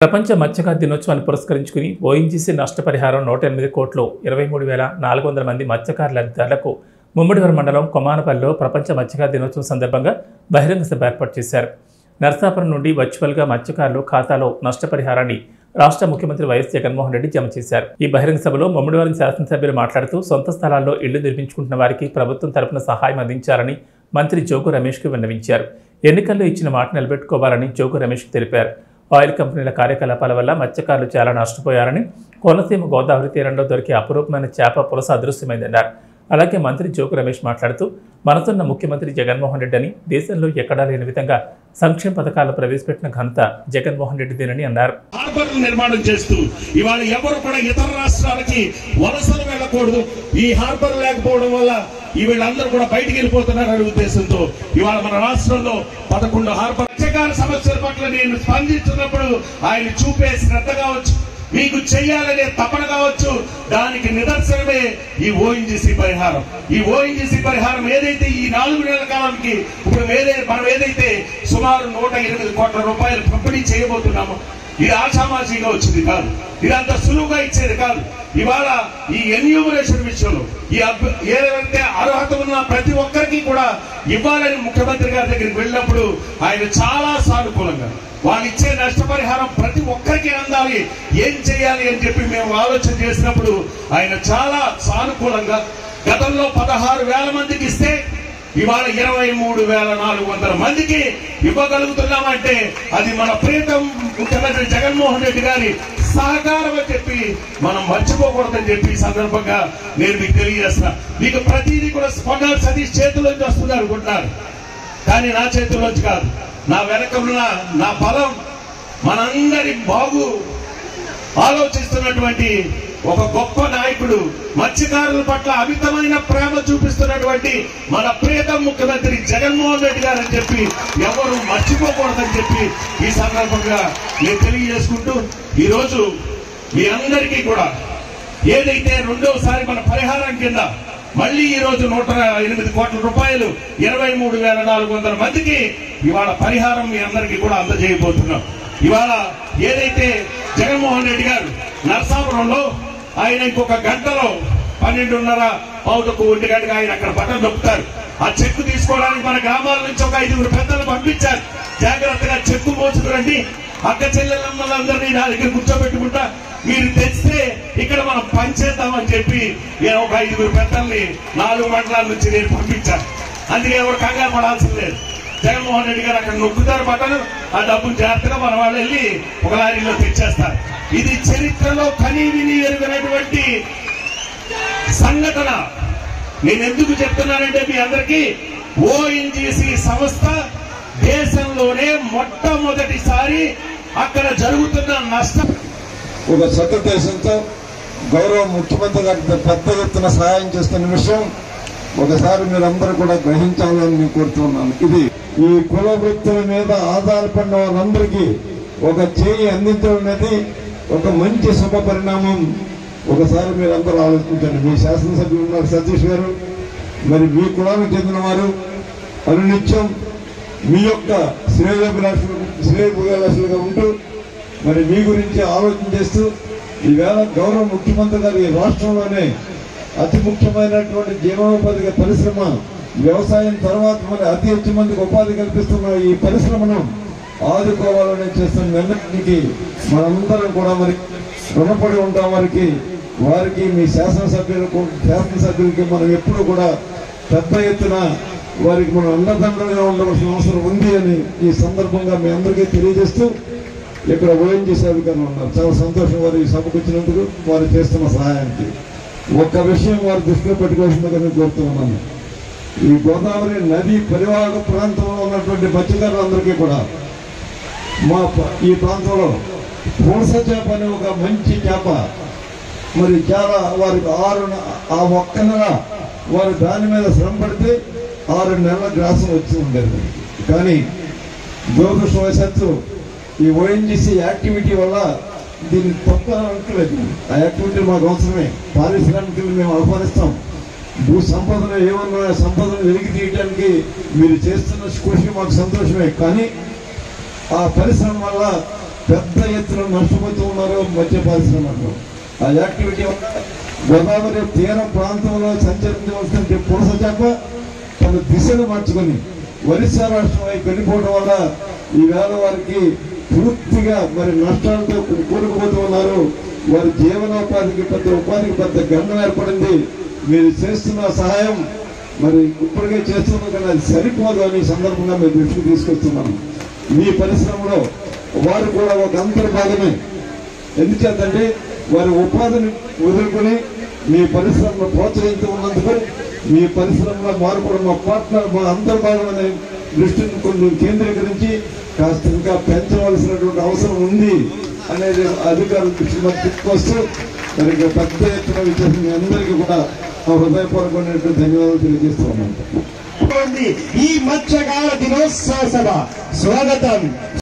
ప్రపంచ మత్స్యకార దినోత్సవాన్ని పురస్కరించుకుని ఓఎన్జీసీ నష్టపరిహారం నూట ఎనిమిది కోట్లు ఇరవై మూడు వేల నాలుగు వందల మంది మత్స్యకారుల లబ్ధిదారులకు ముమ్మడివరం మండలం కొమానపల్లిలో ప్రపంచ మత్స్యకార దినోత్సవం సందర్భంగా బహిరంగ సభ ఏర్పాటు చేశారు నరసాపురం నుండి వర్చువల్గా మత్స్యకారులు ఖాతాలో నష్టపరిహారాన్ని రాష్ట్ర ముఖ్యమంత్రి వైఎస్ జగన్మోహన్ రెడ్డి జమ చేశారు ఈ బహిరంగ సభలో ముమ్మడివారం శాసనసభ్యులు మాట్లాడుతూ సొంత స్థలాల్లో ఇళ్లు నిర్మించుకుంటున్న వారికి ప్రభుత్వం తరపున సహాయం అందించాలని మంత్రి జోగు రమేష్కు విన్నవించారు ఎన్నికల్లో ఇచ్చిన మాట నిలబెట్టుకోవాలని జోగు రమేష్ తెలిపారు ఆయిల్ కంపెనీల కార్యకలాపాల వల్ల మత్స్యకారులు చాలా నష్టపోయారని కోనసీమ గోదావరి తీరంలో దొరికే అపురూపమైన చేప పులస అదృశ్యమైందన్నారు అలాగే మంత్రి జోగు రమేష్ మాట్లాడుతూ మనసున్న ముఖ్యమంత్రి జగన్మోహన్ రెడ్డి అని దేశంలో ఎక్కడా లేని విధంగా సంక్షేమ పథకాలు ప్రవేశపెట్టిన ఘనత జగన్మోహన్ రెడ్డిదేనని అన్నారు హార్బర్లు నిర్మాణం చేస్తూ ఇవాళ ఎవరు కూడా ఇతర రాష్ట్రాలకి వలసలు వెళ్ళకూడదు ఈ హార్బర్ లేకపోవడం వల్ల ఈ వీళ్ళందరూ కూడా బయటికి వెళ్ళిపోతున్నారనే ఉద్దేశంతో ఇవాళ మన రాష్ట్రంలో పదకొండు హార్బర్ మత్స్యకార సమస్యల పట్ల నేను స్పందించినప్పుడు ఆయన చూపే శ్రద్ధ కావచ్చు మీకు చెయ్యాలనే తపన కావచ్చు దానికి నిదర్శనమే ఈ ఓఎన్జీసీ పరిహారం ఈ ఓఎన్జీసీ పరిహారం ఏదైతే ఈ నాలుగు నెలల కాలానికి ఇప్పుడు ఏదైతే మనం ఏదైతే సుమారు నూట ఎనిమిది కోట్ల రూపాయలు పంపిణీ చేయబోతున్నామో ఇది ఆషామాషిగా వచ్చింది కాదు ఇది అంత సులువుగా ఇచ్చేది కాదు ఇవాళ ఈ ఎన్యూమరేషన్ విషయంలో ఈ అభ్య- ఏదైతే అర్హత ఉన్న ప్రతి ఒక్కరికి కూడా ఇవ్వాలని ముఖ్యమంత్రి గారి దగ్గరికి వెళ్ళినప్పుడు ఆయన చాలా సానుకూలంగా వాళ్ళు ఇచ్చే నష్టపరిహారం ప్రతి ఒక్కరికి అందాలి ఏం చేయాలి అని చెప్పి మేము ఆలోచన చేసినప్పుడు ఆయన చాలా సానుకూలంగా గతంలో పదహారు వేల మందికి ఇస్తే ఇవాళ ఇరవై మూడు వేల నాలుగు వందల మందికి ఇవ్వగలుగుతున్నామంటే అది మన ప్రీతం ముఖ్యమంత్రి జగన్మోహన్ రెడ్డి గారి సహకారం అని చెప్పి మనం మర్చిపోకూడదని చెప్పి ఈ సందర్భంగా నేను మీకు తెలియజేస్తున్నా మీకు ప్రతిదీ కూడా స్పందన సతీష్ చేతిలోంచి వస్తుంది అనుకుంటున్నారు కానీ నా చేతిలోంచి కాదు నా వెనక ఉన్న నా బలం మనందరి బాగు ఆలోచిస్తున్నటువంటి ఒక గొప్ప నాయకుడు మత్స్యకారుల పట్ల అమితమైన ప్రేమ చూపిస్తున్నటువంటి మన ప్రియతం ముఖ్యమంత్రి జగన్మోహన్ రెడ్డి గారు అని చెప్పి ఎవరు మర్చిపోకూడదని చెప్పి ఈ సందర్భంగా నేను తెలియజేసుకుంటూ ఈ రోజు మీ అందరికీ కూడా ఏదైతే రెండోసారి మన పరిహారం కింద మళ్ళీ ఈ రోజు నూట ఎనిమిది కోట్ల రూపాయలు ఇరవై మూడు వేల నాలుగు వందల మందికి ఇవాళ పరిహారం మీ అందరికీ కూడా అందజేయబోతున్నాం ఇవాళ ఏదైతే జగన్మోహన్ రెడ్డి గారు నరసాపురంలో ఆయన ఇంకొక గంటలో పన్నెండున్నర పావులకు ఒంటి గంటగా ఆయన అక్కడ బటన్ నొక్కుతారు ఆ చెక్కు తీసుకోవడానికి మన గ్రామాల నుంచి ఒక ఐదుగురు పెద్దలు పంపించారు జాగ్రత్తగా చెక్కు మోసుకురండి అక్క చెల్లెళ్ళమ్మలందరినీ నా దగ్గర కూర్చోబెట్టుకుంటా మీరు తెస్తే ఇక్కడ మనం పనిచేద్దామని చెప్పి నేను ఒక ఐదుగురు పెద్దల్ని నాలుగు మండలాల నుంచి నేను పంపించాను అందుకే ఎవరు కంగారు పడాల్సిన లేదు జగన్మోహన్ రెడ్డి గారు అక్కడ నొక్కుతారు బట్టలు ఆ డబ్బులు జాగ్రత్తగా మన వాళ్ళు వెళ్ళి ఒక లారీలో తెచ్చేస్తారు ఇది చరిత్రలో కనీ విని ఎరుగినటువంటి సంఘటన నేను ఎందుకు చెప్తున్నానంటే మీ అందరికీ ఓఎన్జిసి సంస్థ దేశంలోనే మొట్టమొదటిసారి అక్కడ జరుగుతున్న నష్టం ఒక సదుద్దేశంతో గౌరవ ముఖ్యమంత్రి గారికి పెద్ద ఎత్తున సహాయం చేస్తున్న విషయం ఒకసారి మీరందరూ కూడా గ్రహించాలని నేను కోరుతున్నాను ఇది ఈ కుల వృత్తుల మీద ఆధారపడిన వాళ్ళందరికీ ఒక చేయి అందించడం అనేది ఒక మంచి శుభ పరిణామం ఒకసారి మీరందరూ ఆలోచించండి మీ శాసనసభ్యులు ఉన్నారు సతీష్ గారు మరి మీ కులానికి చెందిన వారు అనునిత్యం మీ యొక్క శ్రేయోభిలాషులు శ్రేయోభిలాషులుగా ఉంటూ మరి మీ గురించి ఆలోచన చేస్తూ ఈవేళ గౌరవ ముఖ్యమంత్రి గారు ఈ రాష్ట్రంలోనే అతి ముఖ్యమైనటువంటి జీవనోపాధి పరిశ్రమ వ్యవసాయం తర్వాత మరి అతి ಹೆಚ್ಚు మందికి ఉపాధి కల్పిస్తున్న ఈ పరిశ్రమను ఆదుకోవాలని చేస్తున్న నిర్ణయానికి మనందరం కూడా మరి రుణపడి ఉంటాం వారికి వారికి మీ శాసనసభ్యులకు శాసనసభ్యులకి మనం ఎప్పుడు కూడా పెద్ద ఎత్తున వారికి మనం అండదండలుగా ఉండవలసిన అవసరం ఉంది అని ఈ సందర్భంగా మీ అందరికీ తెలియజేస్తూ ఇక్కడ ఓఎన్జీసీ అధికారులు ఉన్నారు చాలా సంతోషం వారు ఈ సభకు వచ్చినందుకు వారు చేస్తున్న సహాయానికి ఒక్క విషయం వారు దృష్టిలో పెట్టుకోవాల్సిందిగా నేను కోరుతూ ఉన్నాను ఈ గోదావరి నది పరివాహక ప్రాంతంలో ఉన్నటువంటి మత్స్యకారులందరికీ కూడా మా ప- ఈ ప్రాంతంలో పులస చేప అనే ఒక మంచి చేప మరి చాలా వారికి ఆరు నె- ఆ ఒక్క నెల వారు దాని మీద శ్రమ పడితే ఆరు నెలల గ్రాసం వచ్చి ఉండేది కానీ దురదృష్టవశాత్తు ఈ ఓఎన్జిసి యాక్టివిటీ వల్ల దీన్ని తప్ప అనట్లేదు ఆ యాక్టివిటీ మాకు అవసరమే పారిశ్రామికలు మేము ఆహ్వానిస్తాం భూ సంపదను ఏమన్నా సంపదను వెలికి తీయడానికి మీరు చేస్తున్న కృషి మాకు సంతోషమే కానీ ఆ పరిశ్రమ వల్ల పెద్ద ఎత్తున నష్టపోతూ ఉన్నారు మత్స్య పరిశ్రమలో ఆ యాక్టివిటీ వల్ల గోదావరి తీర ప్రాంతంలో సంచరించవలసిన పులస చేప తన దిశను మార్చుకొని ఒరిస్సా రాష్ట్రం వైపు వెళ్ళిపోవడం వల్ల ఈవేళ వారికి పూర్తిగా మరి నష్టాలతో కూరుకుపోతూ ఉన్నారు వారి జీవనోపాధికి పెద్ద ఉపాధికి పెద్ద గండం ఏర్పడింది మీరు చేస్తున్న సహాయం మరి ఇప్పటికే చేస్తున్నాం కానీ అది సరిపోదు అని ఈ సందర్భంగా మేము దృష్టికి తీసుకొస్తున్నాము మీ పరిశ్రమలో వారు కూడా ఒక అంతర్భాగమే ఎందుచేతంటే వారి ఉపాధిని వదులుకొని మీ పరిశ్రమను ప్రోత్సహిస్తూ ఉన్నందుకు మీ పరిశ్రమలో మార్పుడు మా పార్ట్నర్ మా అంతర్భాగమనే దృష్టిని కొన్ని కేంద్రీకరించి కాస్త ఇంకా పెంచవలసినటువంటి అవసరం ఉంది అనేది అధికారుల దృష్టి మరి తీసుకొస్తూ మరి ఇంకా పెద్ద ఎత్తున విచ్చేసిన మీ అందరికీ కూడా మా హృదయపూర్వకమైనటువంటి ధన్యవాదాలు తెలియజేస్తూ ఉన్నాను ఉంది ఈ మత్స్యకాల దినోత్సవ సభ స్వాగతం